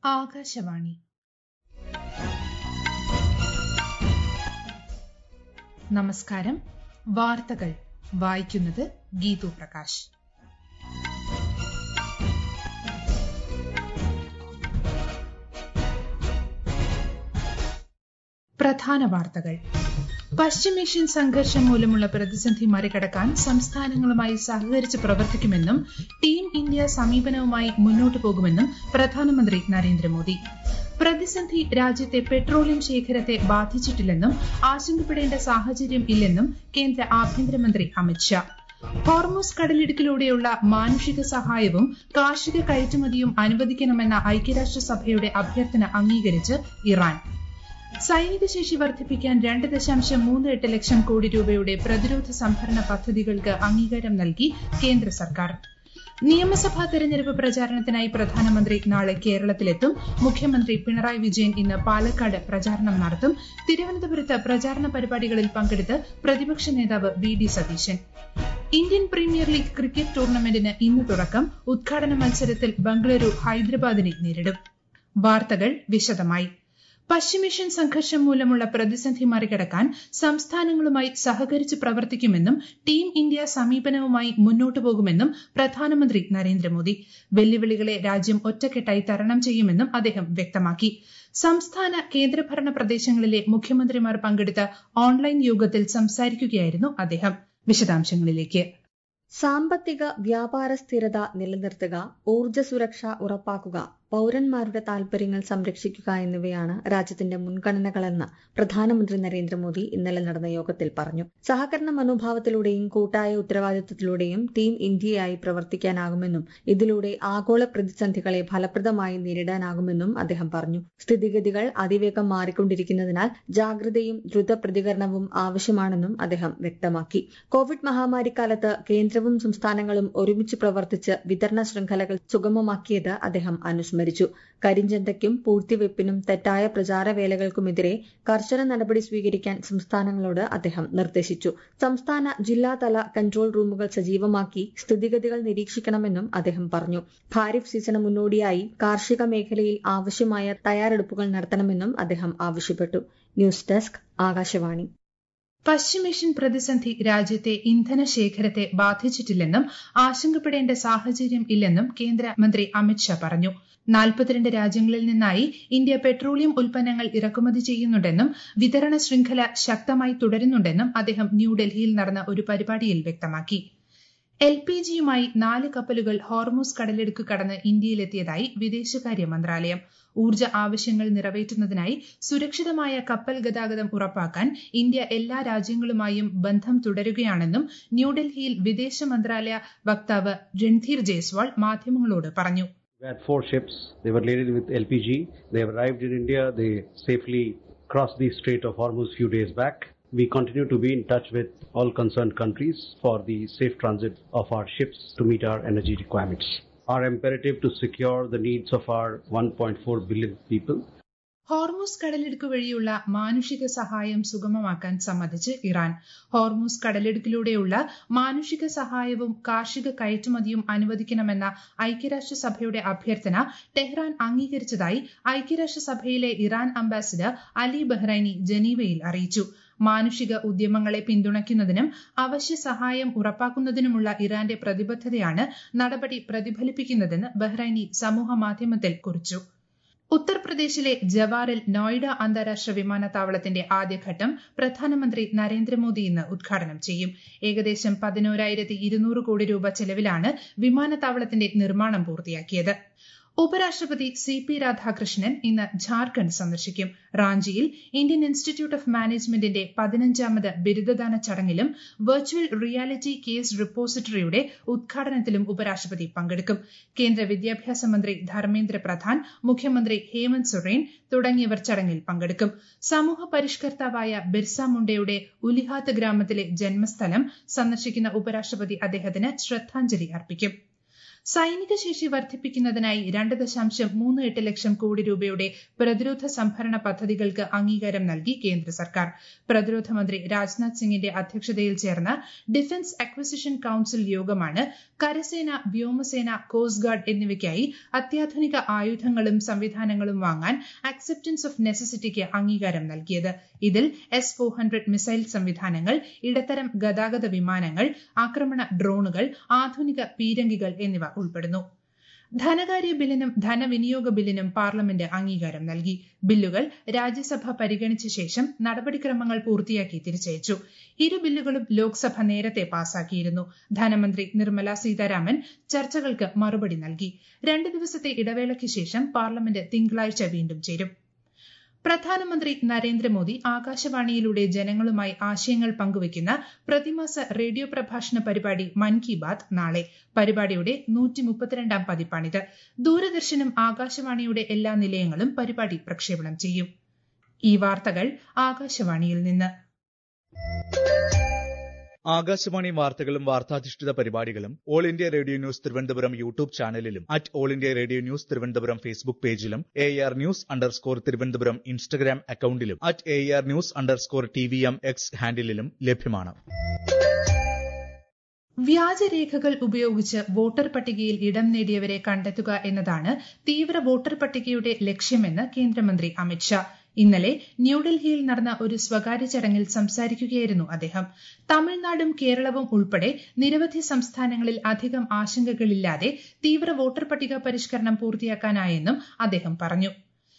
ആകാശവാണി നമസ്കാരം വാർത്തകൾ വായിക്കുന്നത് ഗീതു പ്രകാശ് പ്രധാന വാർത്തകൾ പശ്ചിമേഷ്യൻ സംഘർഷം മൂലമുള്ള പ്രതിസന്ധി മറികടക്കാൻ സംസ്ഥാനങ്ങളുമായി സഹകരിച്ച് പ്രവർത്തിക്കുമെന്നും ടീം ഇന്ത്യ സമീപനവുമായി മുന്നോട്ടു പോകുമെന്നും പ്രധാനമന്ത്രി നരേന്ദ്രമോദി പ്രതിസന്ധി രാജ്യത്തെ പെട്രോളിയം ശേഖരത്തെ ബാധിച്ചിട്ടില്ലെന്നും ആശങ്കപ്പെടേണ്ട സാഹചര്യം ഇല്ലെന്നും കേന്ദ്ര ആഭ്യന്തരമന്ത്രി അമിത്ഷാ ഹോർമോസ് കടലിടുക്കിലൂടെയുള്ള മാനുഷിക സഹായവും കാർഷിക കയറ്റുമതിയും അനുവദിക്കണമെന്ന ഐക്യരാഷ്ട്രസഭയുടെ അഭ്യർത്ഥന അംഗീകരിച്ച് ഇറാൻ സൈനിക ശേഷി വർദ്ധിപ്പിക്കാൻ രണ്ട് ദശാംശം മൂന്ന് എട്ട് ലക്ഷം കോടി രൂപയുടെ പ്രതിരോധ സംഭരണ പദ്ധതികൾക്ക് അംഗീകാരം നൽകി കേന്ദ്ര സർക്കാർ നിയമസഭാ തെരഞ്ഞെടുപ്പ് പ്രചാരണത്തിനായി പ്രധാനമന്ത്രി നാളെ കേരളത്തിലെത്തും മുഖ്യമന്ത്രി പിണറായി വിജയൻ ഇന്ന് പാലക്കാട് പ്രചാരണം നടത്തും തിരുവനന്തപുരത്ത് പ്രചാരണ പരിപാടികളിൽ പങ്കെടുത്ത് പ്രതിപക്ഷ നേതാവ് V D Satheesan Indian Premier League cricket ടൂർണമെന്റിന് ഇന്ന് തുടക്കം ഉദ്ഘാടന മത്സരത്തിൽ ബംഗളൂരു ഹൈദരാബാദിനെ നേരിടും വാർത്തകൾ വിശദമായി പശ്ചിമേഷ്യൻ സംഘർഷം മൂലമുള്ള പ്രതിസന്ധി മറികടക്കാൻ സംസ്ഥാനങ്ങളുമായി സഹകരിച്ച് പ്രവർത്തിക്കുമെന്നും ടീം ഇന്ത്യ സമീപനവുമായി മുന്നോട്ടു പോകുമെന്നും പ്രധാനമന്ത്രി നരേന്ദ്രമോദി വെല്ലുവിളികളെ രാജ്യം ഒറ്റക്കെട്ടായി തരണം ചെയ്യുമെന്നും അദ്ദേഹം വ്യക്തമാക്കി സംസ്ഥാന കേന്ദ്രഭരണ പ്രദേശങ്ങളിലെ മുഖ്യമന്ത്രിമാർ പങ്കെടുത്ത ഓൺലൈൻ യോഗത്തിൽ സംസാരിക്കുകയായിരുന്നു അദ്ദേഹം വിശദാംശങ്ങളിലേക്ക് സാമ്പത്തിക വ്യാപാര സ്ഥിരത നിലനിർത്തുക ഊർജ്ജ സുരക്ഷ ഉറപ്പാക്കുക പൌരന്മാരുടെ താൽപര്യങ്ങൾ സംരക്ഷിക്കുക എന്നിവയാണ് രാജ്യത്തിന്റെ മുൻഗണനകളെന്ന് പ്രധാനമന്ത്രി നരേന്ദ്രമോദി ഇന്നലെ നടന്ന യോഗത്തിൽ പറഞ്ഞു സഹകരണ മനോഭാവത്തിലൂടെയും കൂട്ടായ ഉത്തരവാദിത്വത്തിലൂടെയും ടീം ഇന്ത്യയായി പ്രവർത്തിക്കാനാകുമെന്നും ഇതിലൂടെ ആഗോള പ്രതിസന്ധികളെ ഫലപ്രദമായി നേരിടാനാകുമെന്നും അദ്ദേഹം പറഞ്ഞു സ്ഥിതിഗതികൾ അതിവേഗം മാറിക്കൊണ്ടിരിക്കുന്നതിനാൽ ജാഗ്രതയും ദ്രുത പ്രതികരണവും ആവശ്യമാണെന്നും അദ്ദേഹം വ്യക്തമാക്കി കോവിഡ് മഹാമാരിക്കാലത്ത് കേന്ദ്രവും സംസ്ഥാനങ്ങളും ഒരുമിച്ച് പ്രവർത്തിച്ച് വിതരണ ശൃംഖലകൾ സുഗമമാക്കിയത് അദ്ദേഹം അനുസ്മരിച്ചു അനുസ്മരിച്ചു കരിഞ്ചന്തയ്ക്കും പൂഴ്ത്തിവെപ്പിനും തെറ്റായ പ്രചാരവേലകൾക്കുമെതിരെ കർശന നടപടി സ്വീകരിക്കാൻ സംസ്ഥാനങ്ങളോട് അദ്ദേഹം നിർദ്ദേശിച്ചു സംസ്ഥാന ജില്ലാതല കൺട്രോൾ റൂമുകൾ സജീവമാക്കി സ്ഥിതിഗതികൾ നിരീക്ഷിക്കണമെന്നും അദ്ദേഹം പറഞ്ഞു ഖാരിഫ് സീസണ് മുന്നോടിയായി കാർഷിക മേഖലയിൽ ആവശ്യമായ തയ്യാറെടുപ്പുകൾ നടത്തണമെന്നും അദ്ദേഹം ആവശ്യപ്പെട്ടു ന്യൂസ് ഡെസ്ക് ആകാശവാണി പശ്ചിമേഷ്യൻ പ്രതിസന്ധി രാജ്യത്തെ ഇന്ധന ശേഖരത്തെ ബാധിച്ചിട്ടില്ലെന്നും ആശങ്കപ്പെടേണ്ട സാഹചര്യം ഇല്ലെന്നും കേന്ദ്രമന്ത്രി അമിത്ഷാ പറഞ്ഞു നാൽപ്പത്തിരണ്ട് രാജ്യങ്ങളിൽ നിന്നായി ഇന്ത്യ പെട്രോളിയം ഉൽപ്പന്നങ്ങൾ ഇറക്കുമതി ചെയ്യുന്നുണ്ടെന്നും വിതരണ ശൃംഖല ശക്തമായി തുടരുന്നുണ്ടെന്നും അദ്ദേഹം ന്യൂഡൽഹിയിൽ നടന്ന ഒരു പരിപാടിയിൽ വ്യക്തമാക്കി എൽ പി ജിയുമായി നാല് കപ്പലുകൾ ഹോർമോസ് കടലെടുക്ക് കടന്ന് ഇന്ത്യയിലെത്തിയതായി വിദേശകാര്യ മന്ത്രാലയം ഊർജ്ജ ആവശ്യങ്ങൾ നിറവേറ്റുന്നതിനായി സുരക്ഷിതമായ കപ്പൽ ഗതാഗതം ഉറപ്പാക്കാൻ ഇന്ത്യ എല്ലാ രാജ്യങ്ങളുമായും ബന്ധം തുടരുകയാണെന്നും ന്യൂഡൽഹിയിൽ വിദേശ മന്ത്രാലയ വക്താവ് രൺധീർ ജയ്സ്വാൾ മാധ്യമങ്ങളോട് പറഞ്ഞു We had four ships. They were laden with LPG. They have arrived in India. They safely crossed the Strait of Hormuz few days back. We continue to be in touch with all concerned countries for the safe transit of our ships to meet our energy requirements. Our imperative to secure the needs of our 1.4 billion people Hormuz കടലിടുക്ക് വഴിയുള്ള മാനുഷിക സഹായം സുഗമമാക്കാൻ സമ്മതിച്ച് Iran Hormuz കടലിടുക്കിലൂടെയുള്ള മാനുഷിക സഹായവും കാർഷിക കയറ്റുമതിയും അനുവദിക്കണമെന്ന ഐക്യരാഷ്ട്രസഭയുടെ അഭ്യർത്ഥന ടെഹ്റാൻ അംഗീകരിച്ചതായി ഐക്യരാഷ്ട്രസഭയിലെ ഇറാൻ അംബാസിഡർ അലി ബഹ്റൈനി ജനീവയിൽ അറിയിച്ചു മാനുഷിക ഉദ്യമങ്ങളെ പിന്തുണയ്ക്കുന്നതിനും അവശ്യ സഹായം ഉറപ്പാക്കുന്നതിനുമുള്ള ഇറാന്റെ പ്രതിബദ്ധതയാണ് നടപടി പ്രതിഫലിപ്പിക്കുന്നതെന്ന് ബഹ്റൈനി സമൂഹ മാധ്യമത്തിൽ കുറിച്ചു ഉത്തർപ്രദേശിലെ ജവാറിൽ നോയിഡ അന്താരാഷ്ട്ര വിമാനത്താവളത്തിന്റെ ആദ്യഘട്ടം പ്രധാനമന്ത്രി നരേന്ദ്രമോദി ഇന്ന് ഉദ്ഘാടനം ചെയ്യും ഏകദേശം പതിനോരായിരത്തി ഇരുന്നൂറ് കോടി രൂപ ചെലവിലാണ് വിമാനത്താവളത്തിന്റെ നിർമ്മാണം പൂർത്തിയാക്കിയത് ഉപരാഷ്ട്രപതി സി പി രാധാകൃഷ്ണൻ ഇന്ന് ഝാർഖണ്ഡ് സന്ദർശിക്കും റാഞ്ചിയിൽ ഇന്ത്യൻ ഇൻസ്റ്റിറ്റ്യൂട്ട് ഓഫ് മാനേജ്മെന്റിന്റെ പതിനഞ്ചാമത് ബിരുദദാന ചടങ്ങിലും വെർച്വൽ റിയാലിറ്റി കേസ് റിപ്പോസിറ്ററിയുടെ ഉദ്ഘാടനത്തിലും ഉപരാഷ്ട്രപതി പങ്കെടുക്കും കേന്ദ്ര വിദ്യാഭ്യാസ മന്ത്രി ധർമ്മേന്ദ്ര പ്രധാൻ മുഖ്യമന്ത്രി ഹേമന്ത് സൊറേൻ തുടങ്ങിയവർ ചടങ്ങിൽ പങ്കെടുക്കും സമൂഹ പരിഷ്കർത്താവായ ബിർസ മുണ്ടയുടെ ഉലിഹാത്ത് ഗ്രാമത്തിലെ ജന്മസ്ഥലം സന്ദർശിക്കുന്ന ഉപരാഷ്ട്രപതി അദ്ദേഹത്തിന് ശ്രദ്ധാഞ്ജലി അർപ്പിക്കും സൈനിക ശേഷി വർദ്ധിപ്പിക്കുന്നതിനായി രണ്ട് ദശാംശം മൂന്ന് എട്ട് ലക്ഷം കോടി രൂപയുടെ പ്രതിരോധ സംഭരണ പദ്ധതികൾക്ക് അംഗീകാരം നൽകി കേന്ദ്ര സർക്കാർ പ്രതിരോധ മന്ത്രി രാജ്നാഥ് സിംഗിന്റെ അധ്യക്ഷതയിൽ ചേർന്ന ഡിഫൻസ് അക്വിസിഷൻ കൌൺസിൽ യോഗമാണ് കരസേന വ്യോമസേന കോസ്റ്റ് ഗാർഡ് എന്നിവയ്ക്കായി അത്യാധുനിക ആയുധങ്ങളും സംവിധാനങ്ങളും വാങ്ങാൻ അക്സെപ്റ്റൻസ് ഓഫ് നെസസിറ്റിക്ക് അംഗീകാരം നൽകിയത് ഇതിൽ എസ് ഫോർ ഹൺഡ്രഡ് മിസൈൽ സംവിധാനങ്ങൾ ഇടത്തരം ഗതാഗത വിമാനങ്ങൾ ആക്രമണ ഡ്രോണുകൾ ആധുനിക പീരങ്കികൾ എന്നിവ ഉൾപ്പെടുന്നു ധനകാര്യ ബില്ലിനും ധനവിനിയോഗ ബില്ലിനും പാർലമെന്റ് അംഗീകാരം നൽകി ബില്ലുകൾ രാജ്യസഭ പരിഗണിച്ച ശേഷം നടപടിക്രമങ്ങൾ പൂർത്തിയാക്കി തിരിച്ചയച്ചു ഇരു ബില്ലുകളും ലോക്സഭ നേരത്തെ പാസാക്കിയിരുന്നു ധനമന്ത്രി നിർമ്മല സീതാരാമൻ ചർച്ചകൾക്ക് മറുപടി നൽകി രണ്ട് ദിവസത്തെ ഇടവേളയ്ക്ക് ശേഷം പാർലമെന്റ് തിങ്കളാഴ്ച വീണ്ടും ചേരും പ്രധാനമന്ത്രി നരേന്ദ്രമോദി ആകാശവാണിയിലൂടെ ജനങ്ങളുമായി ആശയങ്ങൾ പങ്കുവയ്ക്കുന്ന പ്രതിമാസ റേഡിയോ പ്രഭാഷണ പരിപാടി മൻ കി ബാത് നാളെ പരിപാടിയുടെ നൂറ്റി മുപ്പത്തിരണ്ടാം പതിപ്പാണിത് ദൂരദർശനും ആകാശവാണിയുടെ എല്ലാ നിലയങ്ങളും പരിപാടി പ്രക്ഷേപണം ചെയ്യും ഈ വാർത്തകൾ ആകാശവാണിയിൽ നിന്ന് ആകാശവാണി വാർത്തകളും വാർത്താധിഷ്ഠിത പരിപാടികളും All India Radio news Thiruvananthapuram YouTube ചാനലിലും at All India Radio news Thiruvananthapuram Facebook പേജിലും A R news underscore Thiruvananthapuram Instagram അക്കൌണ്ടിലും at A R news underscore T V M X ഹാൻഡിലും ലഭ്യമാണ് വ്യാജരേഖകൾ ഉപയോഗിച്ച് വോട്ടർ പട്ടികയിൽ ഇടം നേടിയവരെ കണ്ടെത്തുക എന്നതാണ് തീവ്ര വോട്ടർ പട്ടികയുടെ ലക്ഷ്യമെന്ന് കേന്ദ്രമന്ത്രി അമിത്ഷാ ഇന്നലെ ന്യൂഡൽഹിയിൽ നടന്ന ഒരു സ്വകാര്യ ചടങ്ങിൽ സംസാരിക്കുകയായിരുന്നു അദ്ദേഹം തമിഴ്നാടും കേരളവും ഉൾപ്പെടെ നിരവധി സംസ്ഥാനങ്ങളിൽ അധികം ആശങ്കകളില്ലാതെ തീവ്ര വോട്ടർ പട്ടിക പരിഷ്കരണം പൂർത്തിയാക്കാനായെന്നും അദ്ദേഹം പറഞ്ഞു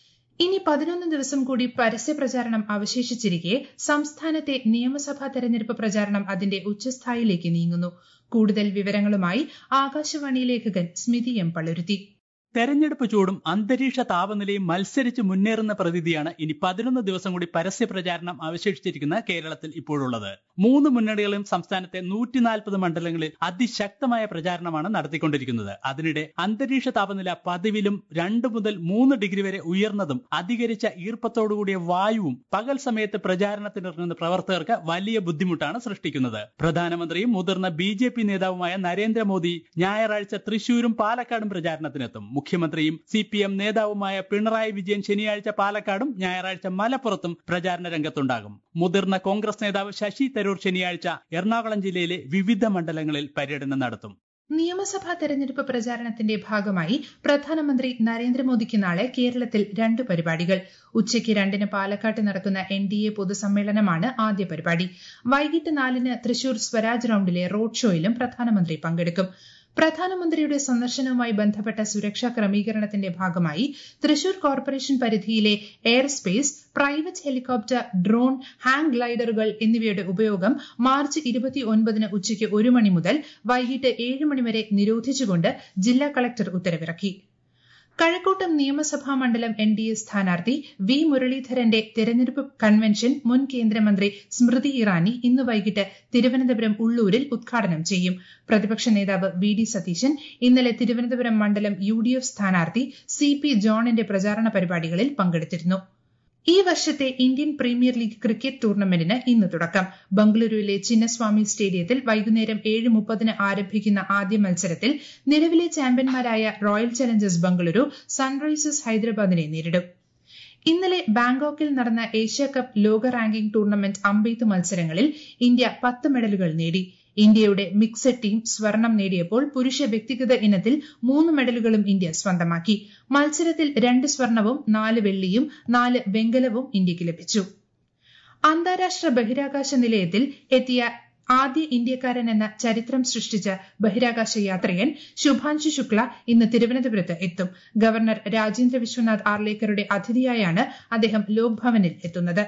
ഇനി പതിനൊന്ന് ദിവസം കൂടി പരസ്യ പ്രചാരണം അവശേഷിച്ചിരിക്കെ സംസ്ഥാനത്തെ നിയമസഭാ തെരഞ്ഞെടുപ്പ് പ്രചാരണം അതിന്റെ ഉച്ചസ്ഥായിലേക്ക് നീങ്ങുന്നു കൂടുതൽ വിവരങ്ങളുമായി ആകാശവാണി ലേഖകൻ സ്മിതി എം പളുരുത്തി തെരഞ്ഞെടുപ്പ് ചൂടും അന്തരീക്ഷ താപനിലയും മത്സരിച്ച് മുന്നേറുന്ന പ്രതീതിയാണ് ഇനി പതിനൊന്ന് ദിവസം കൂടി പരസ്യ പ്രചാരണം അവശേഷിച്ചിരിക്കുന്ന കേരളത്തിൽ ഇപ്പോഴുള്ളത് മൂന്ന് മുന്നണികളും സംസ്ഥാനത്തെ നൂറ്റി നാൽപ്പത് മണ്ഡലങ്ങളിൽ അതിശക്തമായ പ്രചാരണമാണ് നടത്തിക്കൊണ്ടിരിക്കുന്നത് അതിനിടെ അന്തരീക്ഷ താപനില പതിവിലും രണ്ട് മുതൽ മൂന്ന് ഡിഗ്രി വരെ ഉയർന്നതും അധികരിച്ച ഈർപ്പത്തോടുകൂടിയ വായുവും പകൽ സമയത്ത് പ്രചാരണത്തിനിറങ്ങുന്ന പ്രവർത്തകർക്ക് വലിയ ബുദ്ധിമുട്ടാണ് സൃഷ്ടിക്കുന്നത് പ്രധാനമന്ത്രിയും മുതിർന്ന ബി ജെ പി നേതാവുമായ നരേന്ദ്രമോദി ഞായറാഴ്ച തൃശൂരും പാലക്കാടും പ്രചാരണത്തിനെത്തും മുഖ്യമന്ത്രിയും സി പി എം നേതാവുമായ പിണറായി വിജയൻ ശനിയാഴ്ച പാലക്കാടും ഞായറാഴ്ച മലപ്പുറത്തും പ്രചാരണ രംഗത്തുണ്ടാകും മുതിർന്ന കോൺഗ്രസ് നേതാവ് ശശി തരൂർ ശനിയാഴ്ച എറണാകുളം ജില്ലയിലെ വിവിധ മണ്ഡലങ്ങളിൽ പര്യടനം നടത്തും നിയമസഭാ തെരഞ്ഞെടുപ്പ് പ്രചാരണത്തിന്റെ ഭാഗമായി പ്രധാനമന്ത്രി നരേന്ദ്രമോദിക്ക് നാളെ കേരളത്തിൽ രണ്ട് പരിപാടികൾ ഉച്ചയ്ക്ക് രണ്ടിന് പാലക്കാട്ട് നടക്കുന്ന എൻ ഡി എ പൊതുസമ്മേളനമാണ് ആദ്യ പരിപാടി വൈകിട്ട് നാലിന് തൃശൂർ സ്വരാജ് റൌണ്ടിലെ റോഡ് ഷോയിലും പ്രധാനമന്ത്രി പങ്കെടുക്കും പ്രധാനമന്ത്രിയുടെ സന്ദർശനവുമായി ബന്ധപ്പെട്ട സുരക്ഷാ ക്രമീകരണത്തിന്റെ ഭാഗമായി തൃശൂർ കോർപ്പറേഷൻ പരിധിയിലെ air space private helicopter drone hang ഗ്ലൈഡറുകൾ എന്നിവയുടെ ഉപയോഗം മാർച്ച് ഇരുപത്തിയൊൻപതിന് ഉച്ചയ്ക്ക് ഒരു മണി മുതൽ വൈകിട്ട് ഏഴ് മണിവരെ നിരോധിച്ചുകൊണ്ട് ജില്ലാ കളക്ടർ ഉത്തരവിറക്കി കഴക്കൂട്ടം നിയമസഭാ മണ്ഡലം എൻ ഡി എ സ്ഥാനാർത്ഥി വി മുരളീധരന്റെ തെരഞ്ഞെടുപ്പ് കൺവെൻഷൻ മുൻ കേന്ദ്രമന്ത്രി സ്മൃതി ഇറാനി ഇന്ന് വൈകിട്ട് തിരുവനന്തപുരം ഉള്ളൂരിൽ ഉദ്ഘാടനം ചെയ്യും പ്രതിപക്ഷ നേതാവ് വി ഡി സതീശൻ ഇന്നലെ തിരുവനന്തപുരം മണ്ഡലം യു ഡി എഫ് സ്ഥാനാർത്ഥി സി പി ജോണിന്റെ പ്രചാരണ പരിപാടികളിൽ പങ്കെടുത്തിരുന്നു ഈ വർഷത്തെ ഇന്ത്യൻ പ്രീമിയർ ലീഗ് ക്രിക്കറ്റ് ടൂർണമെന്റിന് ഇന്ന് തുടക്കം ബംഗളൂരുവിലെ ചിന്നസ്വാമി സ്റ്റേഡിയത്തിൽ വൈകുന്നേരം ഏഴ് മുപ്പതിന് ആരംഭിക്കുന്ന ആദ്യ മത്സരത്തിൽ നിലവിലെ ചാമ്പ്യന്മാരായ റോയൽ ചലഞ്ചേഴ്സ് ബംഗളൂരു സൺറൈസേഴ്സ് ഹൈദരാബാദിനെ നേരിടും ഇന്നലെ ബാങ്കോക്കിൽ നടന്ന ഏഷ്യ കപ്പ് ലോക റാങ്കിംഗ് ടൂർണമെന്റ് അമ്പെയ്ത്ത് മത്സരങ്ങളിൽ ഇന്ത്യ പത്ത് മെഡലുകൾ നേടി ഇന്ത്യയുടെ മിക്സഡ് ടീം സ്വർണം നേടിയപ്പോൾ പുരുഷ വ്യക്തിഗത ഇനത്തിൽ മൂന്ന് മെഡലുകളും ഇന്ത്യ സ്വന്തമാക്കി മത്സരത്തിൽ രണ്ട് സ്വർണവും നാല് വെള്ളിയും നാല് വെങ്കലവും ഇന്ത്യയ്ക്ക് ലഭിച്ചു അന്താരാഷ്ട്ര ബഹിരാകാശ നിലയത്തിൽ എത്തിയ ആദ്യ ഇന്ത്യക്കാരൻ എന്ന ചരിത്രം സൃഷ്ടിച്ച ബഹിരാകാശ യാത്രികൻ ശുഭാൻശു ശുക്ല ഇന്ന് തിരുവനന്തപുരത്ത് എത്തും ഗവർണർ രാജേന്ദ്ര വിശ്വനാഥ് ആർലേക്കറുടെ അതിഥിയായാണ് അദ്ദേഹം ലോക്ഭവനിൽ എത്തുന്നത്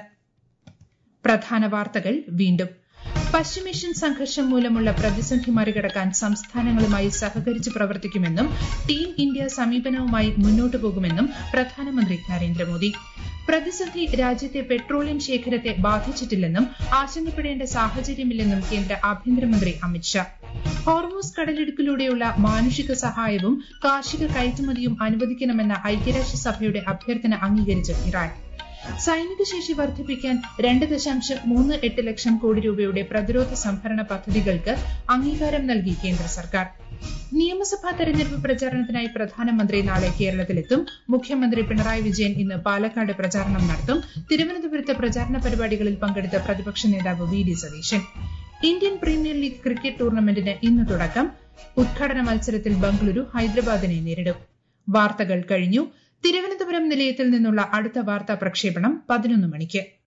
പ്രധാന വാർത്തകൾ വീണ്ടും പശ്ചിമേഷ്യൻ സംഘർഷം മൂലമുള്ള പ്രതിസന്ധി മറികടക്കാൻ സംസ്ഥാനങ്ങളുമായി സഹകരിച്ച് പ്രവർത്തിക്കുമെന്നും ടീം ഇന്ത്യ സമീപനവുമായി മുന്നോട്ടു പോകുമെന്നും പ്രധാനമന്ത്രി നരേന്ദ്രമോദി പ്രതിസന്ധി രാജ്യത്തെ പെട്രോളിയം ശേഖരത്തെ ബാധിച്ചിട്ടില്ലെന്നും ആശങ്കപ്പെടേണ്ട സാഹചര്യമില്ലെന്നും കേന്ദ്ര ആഭ്യന്തരമന്ത്രി അമിത്ഷാ ഹോർമോസ് കടലിടുക്കിലൂടെയുള്ള മാനുഷിക സഹായവും കാർഷിക കയറ്റുമതിയും അനുവദിക്കണമെന്ന ഐക്യരാഷ്ട്രസഭയുടെ അഭ്യർത്ഥന അംഗീകരിച്ച് ഇറാൻ സൈനിക ശേഷി വർദ്ധിപ്പിക്കാൻ രണ്ട് ദശാംശം മൂന്ന് എട്ട് ലക്ഷം കോടി രൂപയുടെ പ്രതിരോധ സംഭരണ പദ്ധതികൾക്ക് അംഗീകാരം നൽകി കേന്ദ്ര സർക്കാർ നിയമസഭാ തെരഞ്ഞെടുപ്പ് പ്രചാരണത്തിനായി പ്രധാനമന്ത്രി നാളെ കേരളത്തിലെത്തും മുഖ്യമന്ത്രി പിണറായി വിജയൻ ഇന്ന് പാലക്കാട് പ്രചാരണം നടത്തും തിരുവനന്തപുരത്ത് പ്രചാരണ പരിപാടികളിൽ പങ്കെടുത്ത പ്രതിപക്ഷ നേതാവ് V D Satheesan Indian Premier League cricket ടൂർണമെന്റിന് ഇന്ന് തുടക്കം ഉദ്ഘാടന മത്സരത്തിൽ ബംഗളൂരു ഹൈദരാബാദിനെ നേരിടും വാർത്തകൾ കഴിഞ്ഞു തിരുവനന്തപുരം നിലയത്തിൽ നിന്നുള്ള അടുത്ത വാർത്താ പ്രക്ഷേപണം പതിനൊന്ന് മണിക്ക്